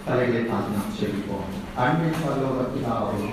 தலைகளை தாண்டி நாம் செல்வோம் அன்பின் பரலோகத்தினாவே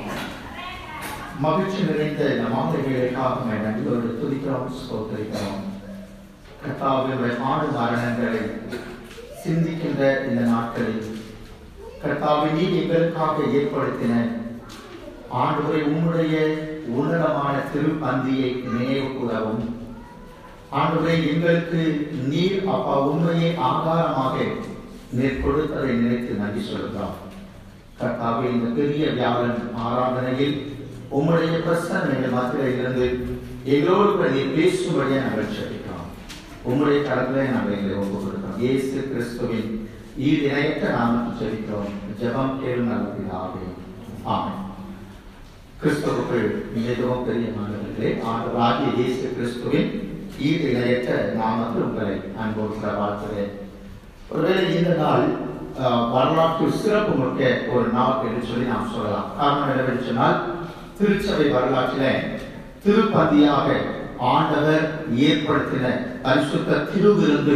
மகிழ்ச்சி நிறைந்த இந்த மாதங்களுக்காக நன்றியோடு துதிக்கிறோம் ஸ்தோத்திரிக்கிறோம் கர்த்தாவினுடைய ஆடு மரணங்களை சிந்திக்கின்ற இந்த நாட்களில் கர்த்தாவை நீ எங்களுக்காக ஏற்படுத்தின ஆண்டுகளை உம்முடைய உன்னதமான திருப்பந்தியை நினைவு கூறவும் ஆண்டுகளை எங்களுக்கு நீர் அப்பா உண்மையை ஆதாரமாக நீர் கொடுத்ததை நினைத்து நன்றி சொல்கிறோம் கர்த்தாவே இந்த பெரிய வியாழன் ஆராதனையில் உம்முடைய பிரசனைகள் மத்தியில் இருந்து எங்களோடு கூட நீர் பேசும்படியே நாங்கள் செபிக்கிறோம் உம்முடைய கரத்திலே நாங்கள் எங்களை ஒப்பு கொடுக்கிறோம் இயேசு கிறிஸ்துவின் ஈடு இணையற்ற நாமத்தில் செபிக்கிறோம் ஜெபம் கேளு நல்லதாவே ஆமென் கிறிஸ்துவுக்குள் மிகவும் பெரிய மாணவர்களே ஆண்டவராகிய இயேசு கிறிஸ்துவின் ஈடு இணையற்ற நாமத்தில் உங்களை அன்போடு கூட வாழ்த்துகிறேன் ஒருவேளை இந்த நாள் அஹ், வரலாற்று சிறப்பு மிக்க ஒரு நாள் என்று சொல்லி நாம் சொல்லலாம் காரணம் என்னவென்று சொன்னால் திருச்சபை வரலாற்றில திருப்பதியாக ஆண்டவர் ஏற்படுத்தின பரிசுத்த திருவிருந்து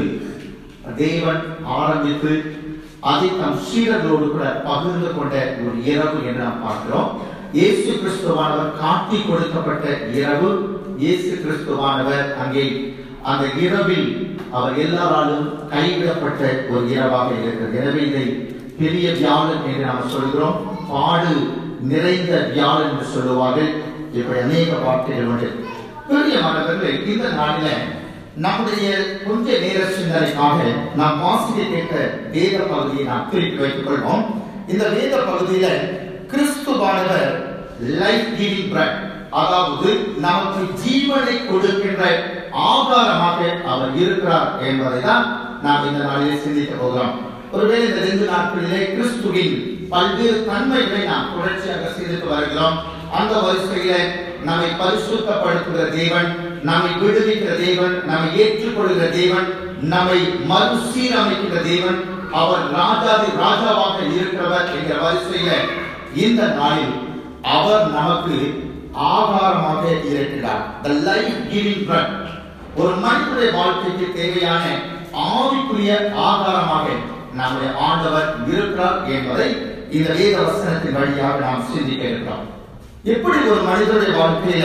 தேவன் ஆரம்பித்து அதை தம் சீடர்களோடு கூட பகிர்ந்து கொண்ட ஒரு இரவு என்று நாம் பார்க்கிறோம் இயேசு கிறிஸ்துவானவர் காட்டி கொடுக்கப்பட்ட இரவு இயேசு கிறிஸ்துவானவர் அங்கே அந்த இரவில் அவர் எல்லாராலும் கைவிடப்பட்ட ஒரு இரவாக இருக்கிறது எனவே இதை பெரிய வியாழன் என்று நாம் சொல்கிறோம் பாடு நிறைந்த வியாழன் என்று சொல்லுவார்கள் இப்படி அநேக வார்த்தைகள் உண்டு பெரிய மாணவர்களே இந்த நாளில நம்முடைய கொஞ்ச நேர சிந்தனைக்காக நாம் வாசிக்க கேட்ட வேத பகுதியை நாம் திருப்பி வைத்துக் கொள்வோம் இந்த வேத பகுதியில கிறிஸ்துவானவர் லைஃப் கிவிங் பிரெட் அதாவது நமக்கு ஜீவனை கொடுக்கின்ற ஆதாரமாக அவர் இருக்கிறார் என்பதை தான் நாம் இந்த நாளிலே சிந்திக்க போகிறோம் ஒருவேளை இந்த ரெண்டு நாட்களிலே கிறிஸ்துவின் பல்வேறு தன்மைகளை நாம் தொடர்ச்சியாக சிந்தித்து வருகிறோம் அந்த வரிசையில நம்மை பரிசுத்தப்படுத்துகிற தேவன் நம்மை விடுவிக்கிற தேவன் நம்மை ஏற்றுக்கொள்கிற தேவன் நம்மை மறுசீரமைக்கிற தேவன் அவர் ராஜாதி ராஜாவாக இருக்கிறவர் என்கிற வரிசையில இந்த நாளில் அவர் நமக்கு ஆகாரமாக இருக்கிறார் the life giving bread ஒரு மனிதனுடைய வாழ்க்கைக்கு தேவையான ஆவிக்குரிய ஆதாரமாக நம்முடைய ஆண்டவர் இருக்கிறார் என்பதை இந்த வேத வசனத்தின் வழியாக நாம் சிந்திக்க இருக்கிறோம் எப்படி ஒரு மனிதனுடைய வாழ்க்கையில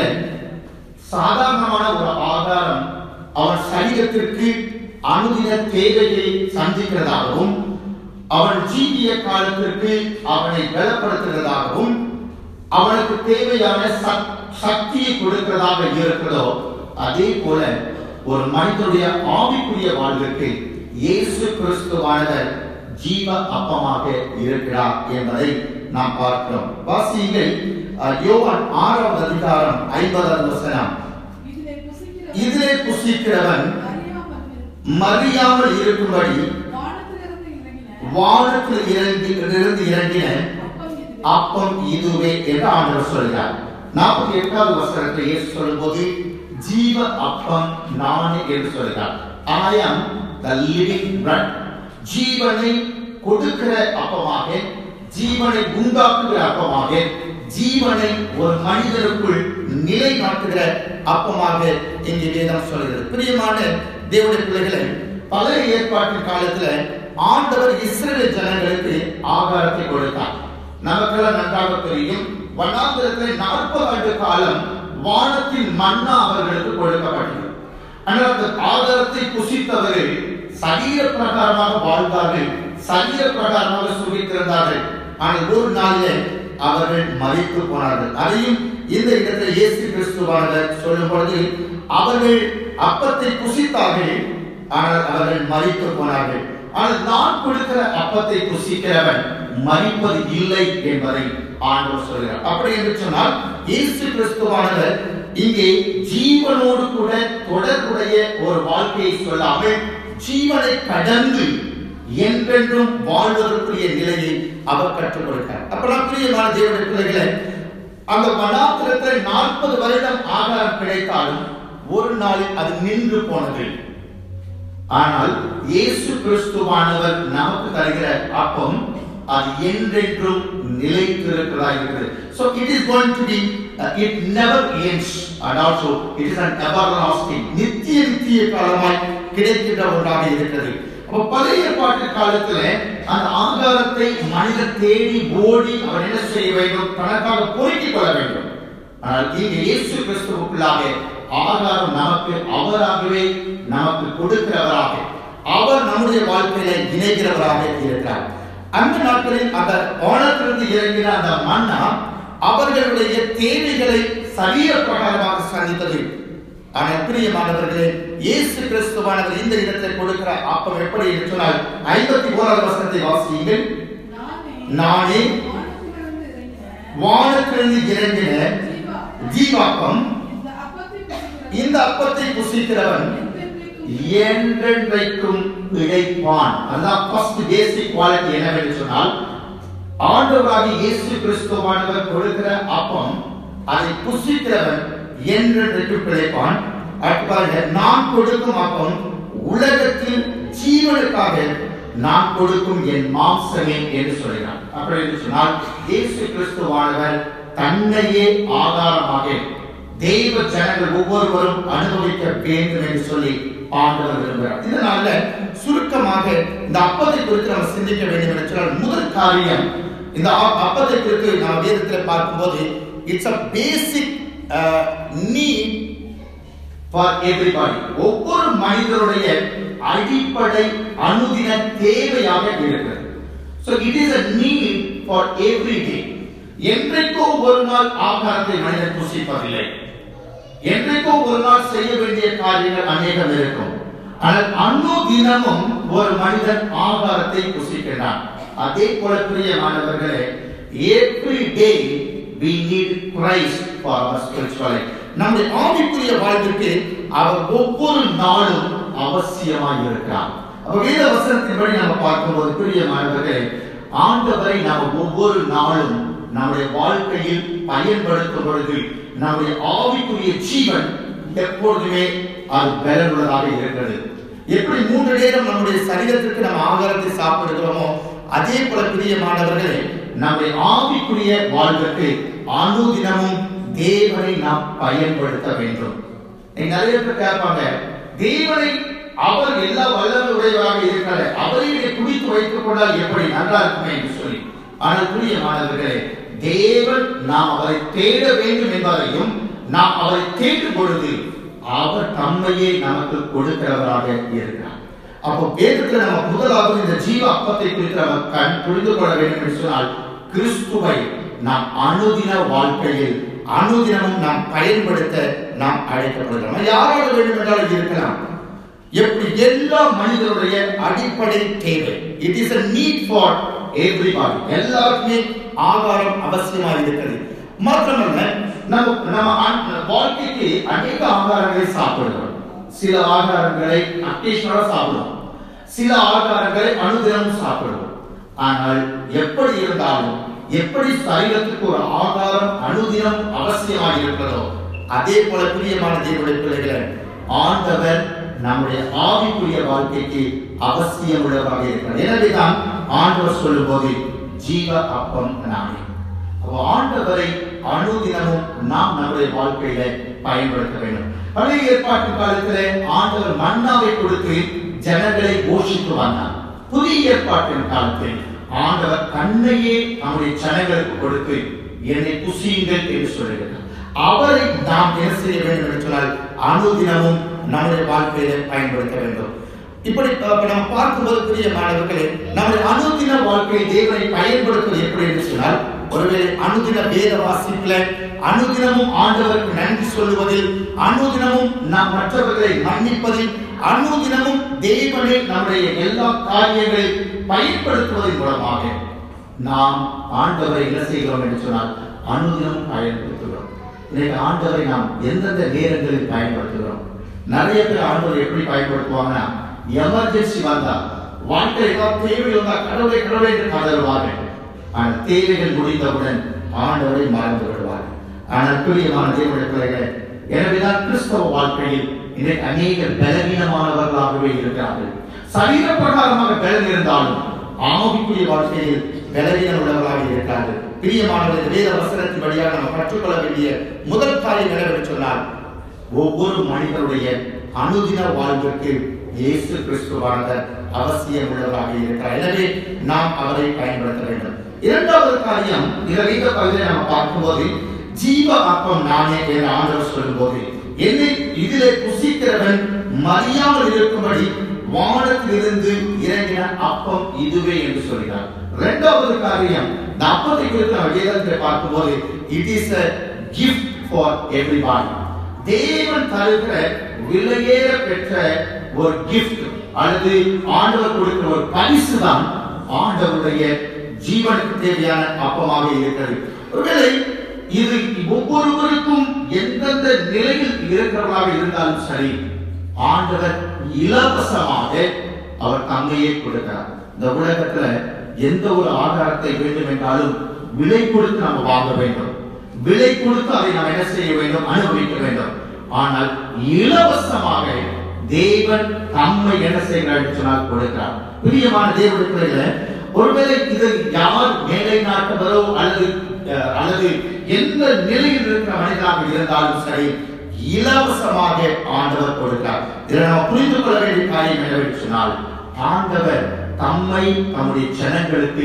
சாதாரணமான ஒரு ஆதாரம் அவன் சரீரத்திற்கு அனுதின தேவையை சந்திக்கிறதாகவும் அவன் ஜீவிய காலத்திற்கு அவனை பலப்படுத்துகிறதாகவும் அவனுக்கு தேவையான சக்- சக்தியை கொடுக்கிறதாக இருக்கிறதோ அதே போல ஒரு மனிதனுடைய ஆவிக்குரிய வாழ்விற்கு இயேசு கிறிஸ்துவானவர் ஜீவ அப்பமாக இருக்கிறார் என்பதை நாம் பார்க்கிறோம் வாசியுங்கள் அஹ், யோவான் ஆறாவது அதிகாரம் ஐம்பதாவது வசனம் இதிலே புசிக்கிற இதிலே புசிக்கிறவன் அறியாமல் இரு- மறியாமல் இருக்கும்படி வானத்திலிருந்து இறங்கின வானத்தில் இறங்கி இருந்து இறங்கின அப்பம் இதுவே. அப்பம் இதுவே என்று ஆண்டவர் சொல்கிறார் நாற்பத்தி எட்டாவது வசனத்தை இயேசு சொல்லும்போது ஜீவ அப்பம் நானே என்று சொல்கிறார் I am the living bread ஜீவனை கொடுக்கிற அப்பமாக ஜீவனை உண்டாக்குகிற அப்பமாக ஜீவனை ஒரு மனிதனுக்குள் நிலைநாட்டுகிற அப்பமாக இங்கே வேதம் சொல்கிறது பிரியமான தேவனுடைய பிள்ளைகளை பழைய ஏற்பாட்டின் காலத்துல ஆண்டவர் இஸ்ரவேல் ஜனங்களுக்கு ஆகாரத்தை கொடுத்தார் நமக்கெல்லாம் நன்றாக தெரியும் வனாந்திரத்தில் நாற்பது ஆண்டு காலம் வானத்தின் மன்னா அவர்களுக்கு கொடுக்கப்பட்டது ஆனால் அந்த ஆதாரத்தை புசித்தவர்கள் சரீர பிரகாரமாக வாழ்ந்தார்கள் சரீர பிரகாரமாக சுகித்திருந்தார்கள் ஆனால் ஒரு நாளிலே அவர்கள் மறித்து போனார்கள் அதையும் இந்த இடத்தில் இயேசு கிறிஸ்துவானவர் சொல்லும் பொழுது அவர்கள் அப்பத்தை புசித்தார்கள் ஆனால் அவர்கள் மறித்து போனார்கள் ஆனால் நான் கொடுக்கிற அப்பத்தை புசிக்கிறவன் மறிப்பது இல்லை என்பதை ஆண்டவர் சொல்கிறார் அப்படி என்று சொன்னால் இயேசு கிறிஸ்துவானவர் இங்கே ஜீவனோடு கூட தொடர்புடைய ஒரு வாழ்க்கையை சொல்லாமல் ஜீவனை கடந்து என்றென்றும் வாழ்வதற்குரிய நிலையை அவர் கற்றுக் கொடுக்கிறார் அப்பெல்லாம் பிரியமான தேவனுடைய பிள்ளைகளை அந்த வனாந்திரத்தில் நாற்பது வருடம் ஆகாரம் கிடைத்தாலும் ஒரு நாளில் அது நின்று போனது ஆனால் இயேசு கிறிஸ்துவானவர் நமக்கு தருகிற அப்பம் அது என்றென்றும் நிலைத்திருக்கிறதா இருக்கிறது so it is going to be uh, it never ends and also it is an everlasting நித்திய நித்திய காலமாய் கிடைக்கின்ற ஒன்றாக இருக்கிறது அப்ப பழைய ஏற்பாட்டு காலத்துல அந்த ஆகாரத்தை மனிதர் தேடி ஓடி அவர் என்ன செய்ய வேண்டும் தனக்காக பொறுக்கிக் கொள்ள வேண்டும் ஆனால் இங்க இயேசு கிறிஸ்துவுக்குள்ளாக ஆகாரம் நமக்கு அவராகவே நமக்கு கொடுக்கிறவராக அவர் நம்முடைய வாழ்க்கையில இணைகிறவராக இருக்கிறார் அந்த நாட்களில் அந்த வானத்திலிருந்து இறங்கின அந்த மன்னா அவர்களுடைய தேவைகளை சரிய பிரகாரமாக சந்தித்தது ஆனால் பிரியமானவர்களே இயேசு கிறிஸ்துவானவர் இந்த இடத்தை கொடுக்கிற அப்பம் எப்படி என்று சொன்னால் ஐம்பத்தி ஓராவது வசனத்தை வாசியுங்கள் நானே நானே வானத்திலிருந்து வானத்திலிருந்து இறங்கின இறங்கின ஜீவா ஜீவாப்பம் இந்த அப்பத்தை புசிக்கிறவன் இந்த அப்பத்தை புசிக்கிறவன் என்றென்றைக்கும் என்றென்றைக்கும் இழைப்பான் அதான் ஃபர்ஸ்ட் பேசிக் குவாலிட்டி என்னவென்று சொன்னால் ஆண்டவராகிய இயேசு கிறிஸ்துவானவர் கொடுக்கிற அப்பம் அதை புசிக்கிறவன் என்றென்றைக்கும் பிழைப்பான் அடுத்து பாருங்க நான் கொடுக்கும் அப்பம் உலகத்தில் ஜீவனுக்காக நான் கொடுக்கும் என் மாம்சமே என்று சொல்கிறான் அப்படி என்று சொன்னால் இயேசு கிறிஸ்துவானவர் தன்னையே ஆதாரமாக தெய்வ ஜனங்கள் ஒவ்வொருவரும் அனுபவிக்க வேண்டும் என்று சொல்லி ஆண்டவர் விரும்புகிறார் இதனால சுருக்கமாக இந்த அப்பத்தை குறித்து நம்ம சிந்திக்க வேண்டும் என்று சொன்னால் முதல் காரியம் இந்த அ- அப்பத்தை குறித்து நம்ம வேதத்தில் பார்க்கும்போது it's a basic need for everybody ஒவ்வொரு மனிதருடைய அடிப்படை அனுதின தேவையாக இருக்கிறது so it is a need for every day என்றைக்கோ ஒரு நாள் ஆகாரத்தை மனிதன் புசிப்பதில்லை என்றைக்கோ ஒரு நாள் செய்ய வேண்டிய காரியங்கள் அநேகம் இருக்கும் ஆனால் அன்னு தினமும் ஒரு மனிதன் ஆகாரத்தை புசிக்கிறான் அதே போல பிரியமானவர்களே every day we need Christ for our spiritual life நம்முடைய ஆவிக்குரிய வாழ்விற்கு அவர் ஒவ்வொரு நாளும் அவசியமாய் இருக்கிறார் அப்ப வேத வசனத்தின்படி நம்ம பார்க்கும்போது பிரியமானவர்களே ஆண்டவரை நாம் ஒவ்வொரு நாளும் நம்முடைய வாழ்க்கையில் பயன்படுத்தும் பொழுது நம்முடைய ஆவிக்குரிய ஜீவன் எப்பொழுதுமே அது பலனுள்ளதாக இருக்கிறது எப்படி மூன்று நேரம் நம்முடைய சரீரத்திற்கு நம்ம ஆகாரத்தை சாப்பிடுகிறோமோ அதே போல பிரியமானவர்களே நம்முடைய ஆவிக்குரிய வாழ்வுக்கு அனுதினமும் தேவனை நாம் பயன்படுத்த வேண்டும் நீங்க நிறைய பேர் கேட்பாங்க தேவனை அவர் எல்லா வல்லமை உடையவராக இருக்கிறார் அவரை இதை குடித்து வைத்துக் கொண்டால் எப்படி நல்லா இருக்குமே என்று சொல்லி ஆனால் பிரியமானவர்களே தேவன் நாம் அவரை தேட வேண்டும் என்பதையும் நாம் அவரை தேடும் பொழுது அவர் தம்மையே நமக்கு கொடுக்கிறவராக இருக்கிறார் அப்போ வேதத்துல நம்ம முதலாவது இந்த ஜீவ அப்பத்தை குறித்து நம்ம கண் புரிந்து கொள்ள வேண்டும் என்று சொன்னால் கிறிஸ்துவை நாம் அனுதின வாழ்க்கையில் அனுதினமும் நாம் பயன்படுத்த நாம் அழைக்கப்படுகிறோம் யாராக வேண்டும் என்றாலும் இருக்கலாம் எப்படி எல்லா மனிதனுடைய அடிப்படை தேவை it is a need for everybody எல்லாருக்குமே ஆகாரம் அவசியமாக இருக்கிறது மாத்திரமல்ல நம்ம நம்ம அன்- வாழ்க்கைக்கு அநேக ஆகாரங்களை சாப்பிடுகிறோம் சில ஆகாரங்களை அக்கேஷனலா சாப்பிடுவோம் சில ஆகாரங்களை அனுதினமும் சாப்பிடுவோம் ஆனால் எப்படி இருந்தாலும் எப்படி சரீரத்துக்கு ஒரு ஆகாரம் அனுதினம் அவசியமாக இருக்கிறதோ அதே போல பிரியமான தேவனுடைய பிள்ளைகளை ஆண்டவர் நம்முடைய ஆவிக்குரிய வாழ்க்கைக்கு அவசியம் உள்ளவராக இருக்கிறார் எனவேதான் ஆண்டவர் சொல்லும்போது ஜீவ அப்பம் நானே அப்போ ஆண்டவரை அனுதினமும் நாம் நம்முடைய வாழ்க்கையில பயன்படுத்த வேண்டும் பழைய ஏற்பாட்டு காலத்திலே ஆண்டவர் மன்னாவை கொடுத்து ஜனங்களை போஷித்து வந்தார் புதிய ஏற்பாட்டின் காலத்தில் ஆண்டவர் தன்னையே நம்முடைய ஜனங்களுக்கு கொடுத்து என்னை புசியுங்கள் என்று சொல்லுகிறார் அவரை நாம் என்ன செய்ய வேண்டும் என்று சொன்னால் அனுதினமும் நம்முடைய வாழ்க்கையில பயன்படுத்த வேண்டும் இப்படி அஹ், இப்ப நம்ம பார்க்கும்போது பிரிய மாணவர்களே நம்முடைய அனுதின வாழ்க்கையை தேவனை பயன்படுத்துவது எப்படி என்று சொன்னால் ஒருவேளை அனுதின வேத வாசிப்புல அனுதினமும் ஆண்டவருக்கு நன்றி சொல்லுவதில் அனுதினமும் நாம் மற்றவர்களை மன்னிப்பதில் அனுதினமும் தேவனை நம்முடைய எல்லா காரியங்களில் பயன்படுத்துவதன் மூலமாக நாம் ஆண்டவரை என்ன செய்கிறோம் என்று சொன்னால் அனுதினம் பயன்படுத்துகிறோம் இன்னைக்கு ஆண்டவரை நாம் எந்தெந்த நேரங்களில் பயன்படுத்துகிறோம் நிறைய பேர் ஆண்டவரை எப்படி பயன்படுத்துவாங்கன்னா எமர்ஜென்சி வந்தா வாழ்க்கையில் ஏதாவது தேவை வந்தா கடவுளை கடவுளை என்று கதறுவார்கள் ஆனால் தேவைகள் முடிந்தவுடன் ஆண்டவரை மறந்து விடுவார்கள் ஆனால் பிரியமான தேவனுடைய பிள்ளைகளே எனவேதான் கிறிஸ்தவ வாழ்க்கையில் இன்றைக்கு அநேகர் பலவீனமானவர்களாகவே இருக்கிறார்கள் சரீர பிரகாரமாக பலன் இருந்தாலும் ஆவிக்குரிய வாழ்க்கையில் பலவீனம் உள்ளவர்களாக இருக்கிறார்கள் பிரியமானவர்கள் வேத வசனத்தின் வழியாக நம்ம கற்றுக்கொள்ள வேண்டிய முதல் காரியம் என்னவென்று சொன்னால் ஒவ்வொரு மனிதனுடைய அனுதின வாழ்விற்கு இயேசு கிறிஸ்துவானவர் அவசியம் உள்ளவராக இருக்கிறார் எனவே நாம் அவரை பயன்படுத்த வேண்டும் இரண்டாவது காரியம் இதில் இந்த பகுதியை நாம் பார்க்கும்போது ஜீவ அப்பம் நானே என்ற ஆண்டவர் சொல்லும்போது என்னை இதிலே புசிக்கிறவன் மறியாமல் இருக்கும்படி வானத்திலிருந்து இறங்கின அப்பம் இதுவே என்று சொல்கிறார் இரண்டாவது காரியம் இந்த அப்பத்தை குறித்து நம்ம வேதத்தை பார்க்கும்போது it is a gift for everybody தேவன் தருகிற விலையேற பெற்ற ஒரு கிஃப்ட் அல்லது ஆண்டவர் கொடுக்கிற ஒரு பரிசு தான் ஆண்டவருடைய ஜீவனுக்கு தேவையான அப்பமாக இருக்கிறது ஒருவேளை இது ஒவ்வொருவருக்கும் எந்தெந்த நிலையில் இருக்கிறவர்களாக இருந்தாலும் சரி ஆண்டவர் இலவசமாக அவர் தம்மையே கொடுக்கிறார் இந்த உலகத்துல எந்த ஒரு ஆதாரத்தை வேண்டும் என்றாலும் விலை கொடுத்து நம்ம வாங்க வேண்டும் விலை கொடுத்து அதை நாம் என்ன செய்ய வேண்டும் அனுபவிக்க வேண்டும் ஆனால் இலவசமாக தேவன் தம்மை என்ன செய்கிறார் என்று சொன்னால் கொடுக்கிறார் பிரியமான தேவனுடைய பிள்ளைகளே ஒருவேளை இது யார் மேலை நாட்டவரோ அல்லது அஹ், அல்லது எந்த நிலையில் இருக்கிற மனிதனாக இருந்தாலும் சரி இலவசமாக ஆண்டவர் கொடுக்கிறார் இதை நம்ம புரிந்து கொள்ள வேண்டிய காரியம் என்னவென்று சொன்னால் ஆண்டவர் தம்மை தம்முடைய ஜனங்களுக்கு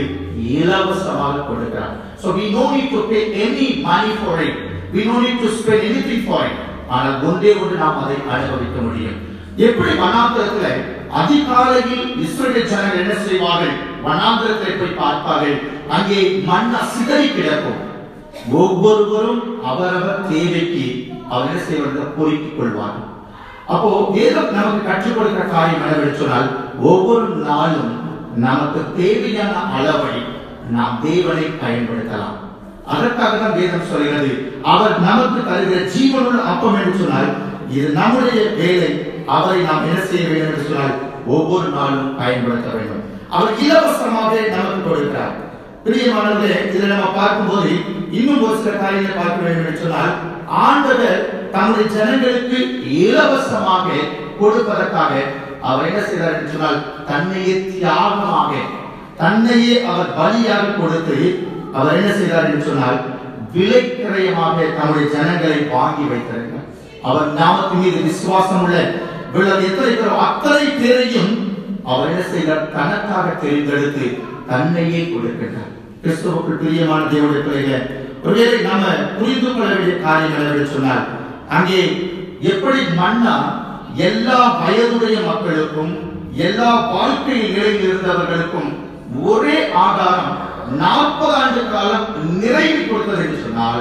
இலவசமாக கொடுக்கிறார் so we no need to pay any money for it we no need to spend anything for it ஆனால் ஒன்றே ஒன்று நாம் அதை அனுபவிக்க முடியும் எப்படி வனாந்திரத்துல அதிகாலையில் இஸ்ரவேல் ஜனங்கள் என்ன செய்வார்கள் வனாந்திரத்தை போய் பார்ப்பார்கள் அங்கே மண்ணா சிதறி கிடக்கும் ஒவ்வொருவரும் அவரவர் தேவைக்கு அவர் என்ன செய்வார்கள் பொறுக்கிக் கொள்வார்கள் அப்போ வேதம் நமக்கு கற்றுக் கொடுக்கிற காரியம் என்னவென்று சொன்னால் ஒவ்வொரு நாளும் நமக்கு தேவையான அளவை நாம் தேவனை பயன்படுத்தலாம் அதற்காக தான் வேதம் சொல்கிறது அவர் நமக்கு தருகிற ஜீவனுள்ள அப்பம் என்று சொன்னால் இது நம்முடைய வேலை அவரை நாம் என்ன செய்ய வேண்டும் என்று சொன்னால் ஒவ்வொரு நாளும் பயன்படுத்த வேண்டும் அவர் இலவசமாக நமக்கு கொடுக்கிறார் பிரியமானவர்களே இதில் நம்ம பார்க்கும்போது இன்னும் ஒரு சில காரியங்களை பார்க்க வேண்டும் என்று சொன்னால் ஆண்டவர் தம்முடைய ஜனங்களுக்கு இலவசமாக கொடுப்பதற்காக அவர் என்ன செய்தார் என்று சொன்னால் தன்னையே தியாகமாக தன்னையே அவர் பலியாக கொடுத்து அவர் என்ன செய்தார் என்று சொன்னால் விலைக்கிரயமாக தம்முடைய ஜனங்களை வாங்கி வைத்திருக்கிறார் அவர் நாமத்தின் மீது விசுவாசம் உள்ள விழல் எத்தனை பேர் அத்தனை பேரையும் அவர் என்ன செய்தார் தனக்காக தெரிந்தெடுத்து தன்னையே கொடுக்கின்றார் கிறிஸ்துவுக்குள் பிரியமான தேவனுடைய பிள்ளைகளை ஒருவேளை நாம புரிந்து கொள்ள வேண்டிய காரியம் என்னவென்று சொன்னால் அங்கே எப்படி மன்னா எல்லா வயதுடைய மக்களுக்கும் எல்லா வாழ்க்கை நிலையில் இருந்தவர்களுக்கும் ஒரே ஆதாரம் நாற்பது ஆண்டு காலம் நிறைவு கொடுத்தது என்று சொன்னால்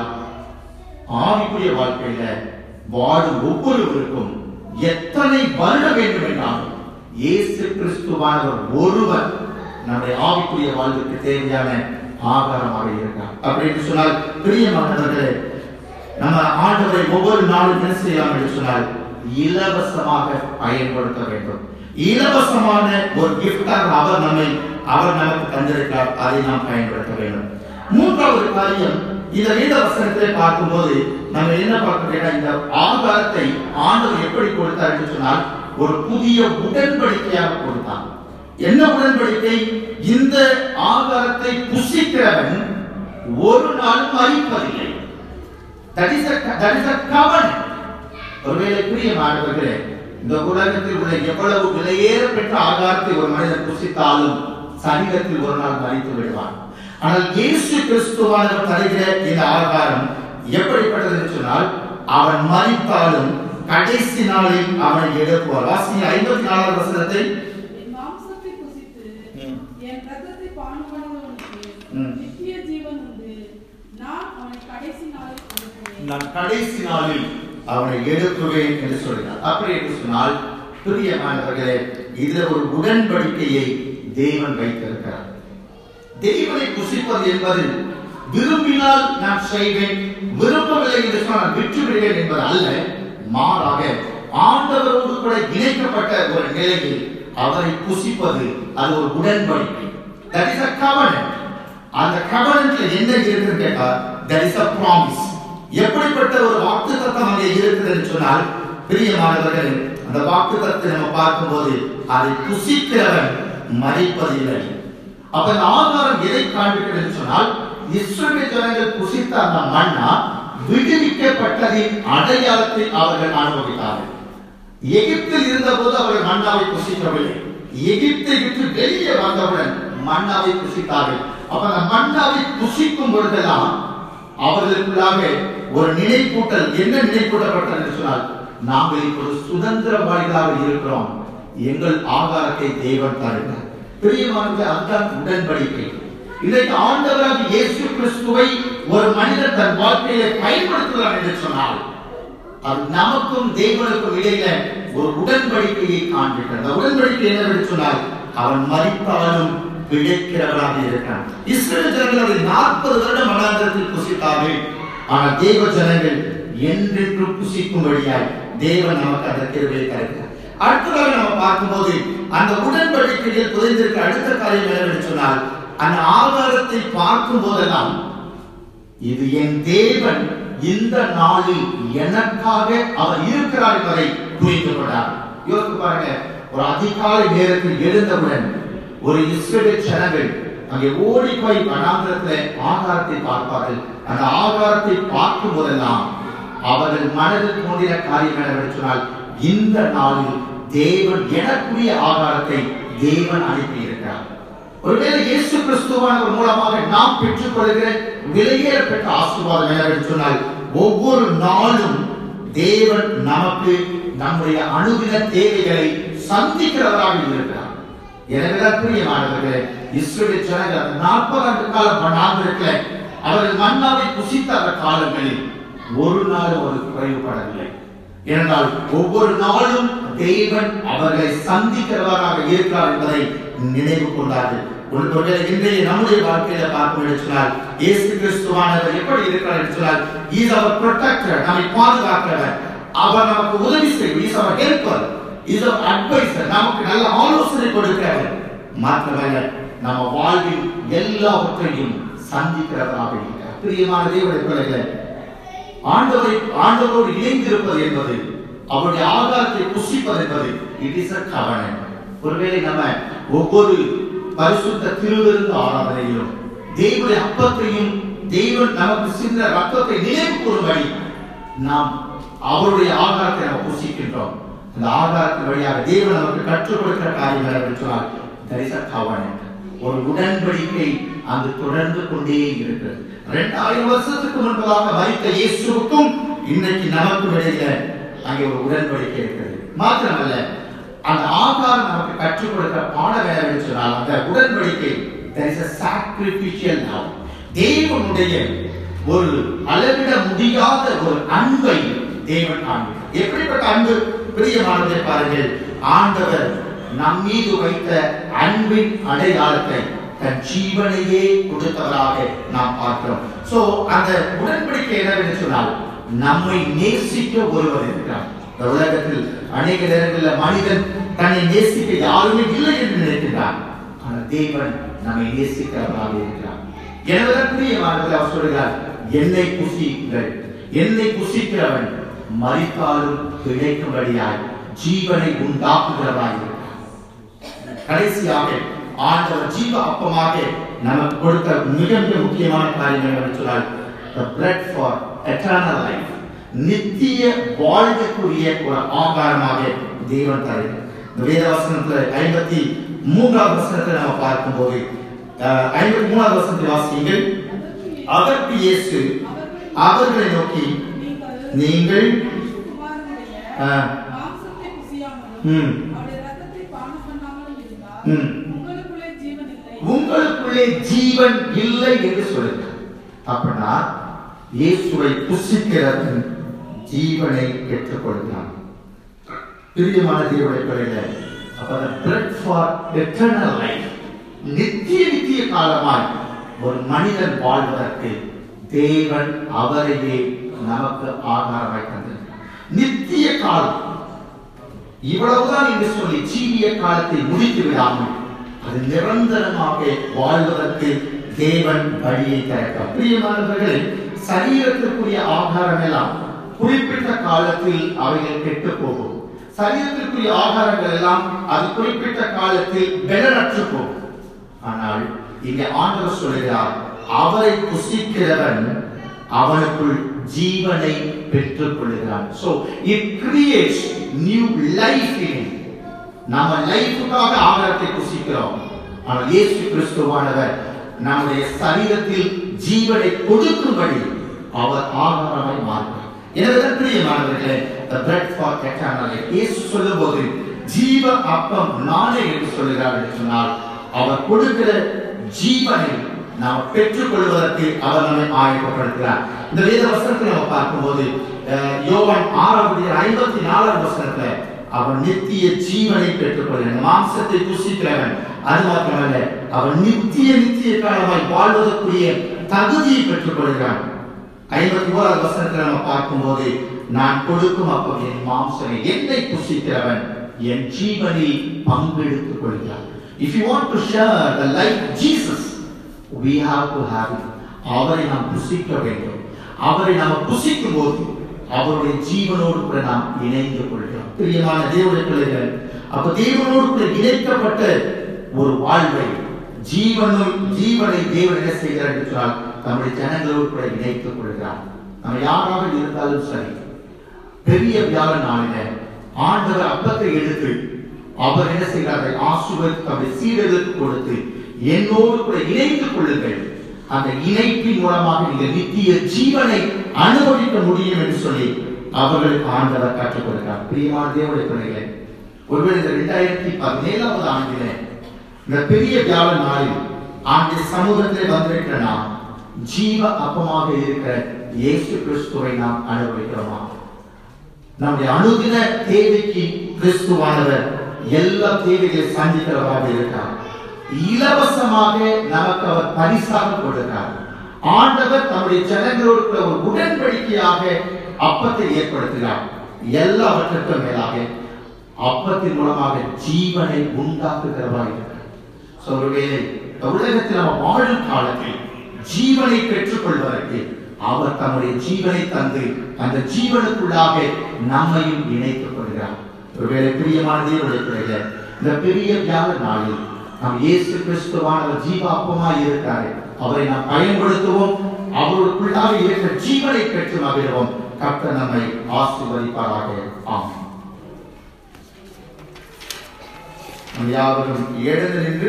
ஆவிக்குரிய வாழ்க்கையில வாழும் ஒவ்வொருவருக்கும் எத்தனை வருடம் வேண்டும் என்றாலும் இயேசு கிறிஸ்துவானவர் ஒருவர் நம்முடைய ஆவிக்குரிய வாழ்வுக்கு தேவையான ஆகாரமாக இருக்கிறார் அப்படி என்று சொன்னால் பிரியமானவர்களே நம்ம ஆண்டவரை ஒவ்வொரு நாளும் என்ன செய்யலாம் என்று சொன்னால் இலவசமாக பயன்படுத்த வேண்டும் இலவசமான ஒரு கிஃப்டாக அவர் நம்மை அவர் நமக்கு தந்திருக்கிறார் அதை நாம் பயன்படுத்த வேண்டும் மூன்றாவது காரியம் இந்த வேத வசனத்தை பார்க்கும்போது நம்ம என்ன பார்க்கிறோம் இந்த ஆகாரத்தை ஆண்டவர் எப்படி கொடுத்தார் என்று சொன்னால் ஒரு புதிய உடன்படிக்கையாக கொடுத்தார் என்ன உடன்படிக்கை இந்த ஆகாரத்தை புசிக்கிறவன் ஒரு நாளும் மறிப்பதில்லை that is a that is a covenant ஒருவேளை பிரியமானவர்களே இந்த உலகத்தில் உள்ள எவ்வளவு விலையேற பெற்ற ஆகாரத்தை ஒரு மனிதன் புசித்தாலும் சரீரத்தில் ஒரு நாள் மறித்து விடுவான் ஆனால் இயேசு கிறிஸ்துவானவர் தருகிற இந்த ஆகாரம் எப்படிப்பட்டது என்று சொன்னால் அவன் மறித்தாலும் கடைசி நாளில் அவனை எழுப்புவார் வாசிங்க ஐம்பத்தி நாலாவது வசனத்தை என் மாம்சத்தை புசித்து ம். என் ரத்தத்தை பானம் பண்ணுகிறவனுக்கு ம். நித்திய ஜீவன் உண்டு நான் அவனை கடைசி நாளில் கொடுப்பேன் நான் கடைசி நாளில் அவனை எழுப்புவேன் என்று சொல்கிறார் அப்படி என்று சொன்னால் பிரியமானவர்களே இதுல ஒரு உடன்படிக்கையை தேவன் வைத்திருக்கிறார் தேவனை புசிப்பது என்பது விரும்பினால் நான் செய்வேன் விரும்பவில்லை என்று சொன்னால் விட்டு விடுவேன் என்பது அல்ல மாறாக ஆண்டவரோடு கூட இணைக்கப்பட்ட ஒரு நிலையில் அவரை புசிப்பது அது ஒரு உடன்படிக்கை that is a covenant அந்த covenantல என்ன இருக்குன்னு கேட்டா that is a promise எப்படிப்பட்ட ஒரு வாக்குத்தத்தம் அங்கே இருக்குது என்று சொன்னால் பிரியமானவர்கள் அந்த வாக்குத்தத்தை நம்ம பார்க்கும்போது அதை புசிக்கிறவன் மறிப்பதில்லை அப்ப இந்த ஆதாரம் எதை காண்பிக்கிறது என்று சொன்னால் இஸ்ரவேல் ஜனங்கள் புசித்த அந்த மன்னா விடுவிக்கப்பட்டதின் அடையாளத்தை அவர்கள் அனுபவித்தார்கள் எகிப்தில் இருந்தபோது அவர்கள் மன்னாவை புசிக்கவில்லை எகிப்தை விட்டு வெளியே வந்தவுடன் மன்னாவை புசித்தார்கள் அப்ப அந்த மன்னாவை புசிக்கும் பொழுதெல்லாம் அவர்களுக்குள்ளாக ஒரு நினைப்பூட்டல் என்ன நினைப்பூட்டப்பட்டது என்று சொன்னால் நாங்கள் இப்பொழுது சுதந்திரவாதிகளாக இருக்கிறோம் எங்கள் ஆகாரத்தை தேவன் தருகிறார் பிரியமானவர்களே அதுதான் உடன்படிக்கை இன்றைக்கு ஆண்டவராக இயேசு கிறிஸ்துவை ஒரு மனிதன் தன் வாழ்க்கையில பயன்படுத்துகிறார் என்று சொன்னால் அது நமக்கும் தேவனுக்கும் இடையில ஒரு உடன்படிக்கையை காண்பிக்கிறது அந்த உடன்படிக்கை என்னவென்று சொன்னால் அவன் மறித்தாலும் பிழைக்கிறவராக இருக்கிறான் இஸ்ரேல் ஜனங்கள் நாற்பது வருடம் மனாந்திரத்தில் புசித்தார்கள் ஆனால் தேவ ஜனங்கள் என்றென்றும் புசிக்கும்படியாய் தேவன் நமக்கு அந்த கிருபையை தருகிறார் அடுத்ததாக நம்ம பார்க்கும்போது அந்த உடன்படிக்கையில் புதைந்திருக்க அடுத்த காரியம் என்னவென்று சொன்னால் அந்த ஆகாரத்தை பார்க்கும் போதெல்லாம் இது என் தேவன் இந்த நாளில் எனக்காக அவர் இருக்கிறார் என்பதை புரிந்து கொண்டார் யோசித்து பாருங்க ஒரு அதிகாலை நேரத்தில் எழுந்தவுடன் ஒரு இஸ்ரேல் ஜனங்கள் அங்கே ஓடி போய் வனாந்திரத்தில் ஆகாரத்தை பார்ப்பார்கள் அந்த ஆகாரத்தை பார்க்கும் போதெல்லாம் அவர்கள் மனதில் தோன்றின காரியம் என்னவென்று சொன்னால் இந்த நாளில் தேவன் எனக்குரிய ஆகாரத்தை தேவன் அனுப்பி இருக்கிறார் ஒருவேளை இயேசு கிறிஸ்துவானவர் மூலமாக நாம் பெற்றுக்கொள்கிற விலையேறப்பட்ட ஆசீர்வாதம் என்னவென்று சொன்னால் ஒவ்வொரு நாளும் தேவன் நமக்கு நம்முடைய அணுதின தேவைகளை சந்திக்கிறவராக இருக்கிறார் எனவேதான் பிரியமானவர்களே இஸ்ரேல் ஜனங்கள் நாற்பது ஆண்டு காலம் பண்ணாந்திருக்கல அவர்கள் மன்னாவை புசித்த அந்த காலங்களில் ஒரு நாள் ஒரு குறைவுபடவில்லை ஏனென்றால் ஒவ்வொரு நாளும் தேவன் அவர்களை சந்திக்கிறவராக இருக்கிறார் என்பதை நினைவு கொண்டார்கள் ஒருவேளை இன்றைய நம்முடைய வாழ்க்கையில பார்க்கும் என்று சொன்னால் இயேசு கிறிஸ்துவானவர் எப்படி இருக்கிறார் என்று சொன்னால் இஸ் அவர் ப்ரொடெக்டர் நம்மை பாதுகாக்கிறவர் அவர் நமக்கு உதவி செய்யும் இஸ் அவர் ஹெல்ப்பர் இஸ் அவர் அட்வைசர் நமக்கு நல்ல ஆலோசனை கொடுக்கிறவர் மாத்திரமல்ல நம்ம வாழ்வில் எல்லாவற்றையும் சந்திக்கிறவராக இருக்கிறார் பிரியமான தேவனுடைய பிள்ளைகளை ஆண்டவரை ஆண்டவரோடு இணைந்திருப்பது என்பது அவருடைய ஆகாரத்தை புசிப்பது என்பது இட் இஸ் அ கவனம் ஒருவேளை நம்ம ஒவ்வொரு பரிசுத்த திருவிருந்து ஆராதனையிலும் தேவனுடைய அப்பத்தையும் தேவன் நமக்கு சிந்த ரத்தத்தை நினைவு கூறும்படி நாம் அவருடைய ஆகாரத்தை நம்ம புசிக்கின்றோம் அந்த ஆகாரத்தின் வழியாக தேவன் நமக்கு கற்றுக் கொடுக்கிற காரியம் என்னவென்று சொன்னால் there is a covenant. ஒரு உடன்படிக்கை அது தொடர்ந்து கொண்டே இருக்கிறது இரண்டாயிரம் வருஷத்துக்கு முன்பதாக மறித்த இயேசுவுக்கும் இன்னைக்கு நமக்கும் இடையில அங்கே ஒரு உடன்படிக்கை இருக்கிறது மாத்திரமல்ல அந்த ஆகாரம் நமக்கு கற்றுக் கொடுக்கிற பாட வேலை சொன்னால் அந்த உடன்படிக்கை there is a sacrificial love தேவனுடைய ஒரு அளவிட முடியாத ஒரு அன்பை தேவன் காண்பிக்கிறார் எப்படிப்பட்ட அன்பு பிரியமானதை பாருங்கள் ஆண்டவர் நம் மீது வைத்த அன்பின் அடையாளத்தை தன் ஜீவனையே கொடுத்தவராக நாம் பார்க்கிறோம் சோ அந்த உடன்படிக்கை என்னவென்று சொன்னால் நம்மை நேசிக்க ஒருவர் இருக்கிறார் இந்த உலகத்தில் அநேக நேரங்களில் மனிதன் தன்னை நேசிக்க யாருமே இல்லை என்று நினைக்கிறார் ஆனால் தேவன் நம்மை நேசிக்கிறவராக இருக்கிறார் எனவே பிரியமானவர்கள் அவர் சொல்கிறார் என்னை புசிங்கள் என்னை புசிக்கிறவன் மறித்தாலும் பிழைக்கும்படியாய் ஜீவனை உண்டாக்குகிறவராய் இருக்கிறார் கடைசியாக ஆண்டவர் ஜீவ அப்பமாக நமக்கு கொடுத்த மிக மிக முக்கியமான காரியம் என்னவென்று சொன்னால் the bread for eternal life நித்திய வாழ்வுக்குரிய ஒரு ஆகாரமாக தேவன் தருகிறார் இந்த வேத வசனத்துல ஐம்பத்தி மூன்றாவது வசனத்தை நம்ம பார்க்கும்போது அஹ், ஐம்பத்தி மூணாவது வசனத்தை வாசியுங்கள் அதற்கு இயேசு அவர்களை நோக்கி நீங்கள் குமாரனுடைய ஆஹ், மாம்சத்தை புசியாமலும் ம். அவருடைய ரத்தத்தை பானம் பண்ணாமலும் இருந்தால் ம். உங்களுக்குள்ளே ஜீவன் இல்லை உங்களுக்குள்ளே ஜீவன் இல்லை என்று சொல்லுங்க அப்படின்னா இயேசுவை புசிக்கிறவன் ஜீவனை பெற்றுக்கொள்கிறான் பிரியமான தேவனை பிள்ளைகளே அப்ப the bread for eternal life நித்திய நித்திய காலமாய் ஒரு மனிதன் வாழ்வதற்கு தேவன் அவரையே நமக்கு ஆகாரமாய் தந்திருக்கிறார் நித்திய காலம் இவ்வளவுதான் என்று சொல்லி ஜீவிய காலத்தை முடித்து விடாமல் அது நிரந்தரமாக வாழ்வதற்கு தேவன் வழியை திறக்கிறார் பிரியமானவர்களே சரீரத்திற்குரிய ஆகாரம் எல்லாம் குறிப்பிட்ட காலத்தில் அவைகள் கெட்டு போகும் சரீரத்திற்குரிய ஆகாரங்கள் எல்லாம் அது குறிப்பிட்ட காலத்தில் பெலனற்று போகும் ஆனால் இங்கே ஆண்டவர் சொல்கிறார் அவரை புசிக்கிறவன் அவனுக்குள் ஜீவனை பெற்றுக் கொள்கிறான் so it creates new life in him நம்ம லைஃபுக்காக ஆகாரத்தை புசிக்கிறோம் ஆனால் இயேசு கிறிஸ்துவானவர் நம்முடைய சரீரத்தில் ஜீவனை கொடுக்கும்படி அவர் ஆகாரமாய் மாறுகிறார் எனவே பிரியமானவர்களே the bread for eternal life இயேசு சொல்லும்போது ஜீவ அப்பம் நானே என்று சொல்கிறார் என்று சொன்னால் அவர் கொடுக்கிற ஜீவனை நாம் பெற்றுக்கொள்வதற்கு அவர் நம்மை ஆயத்தப்படுத்துகிறார் இந்த வேத வசனத்தை நம்ம பார்க்கும்போது அஹ், யோவான் ஆறாவது ஐம்பத்தி நாலாவது வசனத்துல அவன் நித்திய ஜீவனை பெற்றுக்கொள்கிறான் மாம்சத்தை புசிக்கிறவன் அது மாத்திரமல்ல அவன் நித்திய நித்திய காலமாய் வாழ்வதற்குரிய தகுதியை பெற்றுக்கொள்கிறான் ஐம்பத்தி ஓராவது வசனத்தில் நம்ம பார்க்கும்போது நான் கொடுக்கும் அப்போ என் மாம்சனை என்னை புசிக்கிறவன் என் ஜீவனில் பங்கெடுத்துக் கொள்கிறான் if you want to share the life Jesus we have to have it அவரை நாம் புசிக்க வேண்டும் அவரை நாம் புசிக்கும் போது அவருடைய ஜீவனோடு கூட நாம் இணைந்து கொள்கிறோம் பிரியமான தேவனுடைய பிள்ளைகள் அப்ப தேவனோடு கூட இணைக்கப்பட்ட ஒரு வாழ்வை ஜீவனும் ஜீவனை தேவன் என்ன செய்கிறார் என்று சொன்னால் தம்முடைய ஜனங்களோடு கூட இணைத்துக் கொள்கிறார் நம்ம யாராக இருந்தாலும் சரி பெரிய வியாழ நாளில ஆண்டவர் அப்பத்தை எடுத்து அவர் என்ன செய்கிறார்கள் ஆசுவத் தம்முடைய சீடர்களுக்கு கொடுத்து என்னோடு கூட இணைத்துக் கொள்ளுங்கள் அந்த இணைப்பின் மூலமாக நீங்கள் நித்திய ஜீவனை அனுபவிக்க முடியும் என்று சொல்லி அவர்களுக்கு ஆண்டவர் கற்றுக் கொடுக்கிறார் பிரியமான தேவனுடைய பிள்ளைகளே ஒருவேளை இந்த இரண்டாயிரத்தி பதினேழாவது ஆண்டிலே இந்த பெரிய வியாழ நாளில் ஆண்டு சமூகத்தில் வந்திருக்கிற நாம் ஜீவ அப்பமாக இருக்கிற இயேசு கிறிஸ்துவை நாம் அனுபவிக்கிறோமா நம்முடைய அணுதின தேவைக்கு கிறிஸ்துவானவர் எல்லா தேவைகளை சந்திக்கிறவராக இருக்கிறார் இலவசமாக நமக்கு அவர் பரிசாக கொடுக்கிறார் ஆண்டவர் தம்முடைய ஜனங்களோடு கூட ஒரு உடன்படிக்கையாக அப்பத்தை ஏற்படுத்துகிறார் எல்லாவற்றிற்கும் மேலாக அப்பத்தின் மூலமாக ஜீவனை உண்டாக்குகிறவராக இருக்கிறார் So, ஒருவேளை இந்த உலகத்தில் நம்ம வாழும் காலத்தில் ஜீவனை பெற்றுக்கொள்வதற்கு அவர் தம்முடைய ஜீவனை தந்து அந்த ஜீவனுக்குள்ளாக நம்மையும் இணைத்துக் கொள்கிறார் ஒருவேளை பிரியமான தேவனுடைய பிள்ளைகளே, இந்த பெரிய வியாழ நாளில் நாம் இயேசு கிறிஸ்துவானவர் ஜீவாப்பமாய் இருக்கிறார் அவரை நாம் பயன்படுத்துவோம் அவருக்குள்ளாக இருக்கிற ஜீவனை பெற்று மகிழ்வோம் கர்த்தர் நம்மை ஆசீர்வதிப்பாராக ஆமென் நாம் யாவரும் எழுந்து நின்று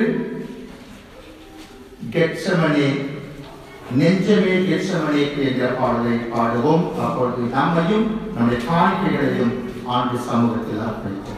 கெட்சமனே நெஞ்சமே கெட்சமனே என்ற பாடலை பாடுவோம் அப்பொழுது நம்மையும் நம்முடைய காணிக்கைகளையும் ஆண்டு சமூகத்தில் அர்ப்பணிப்போம்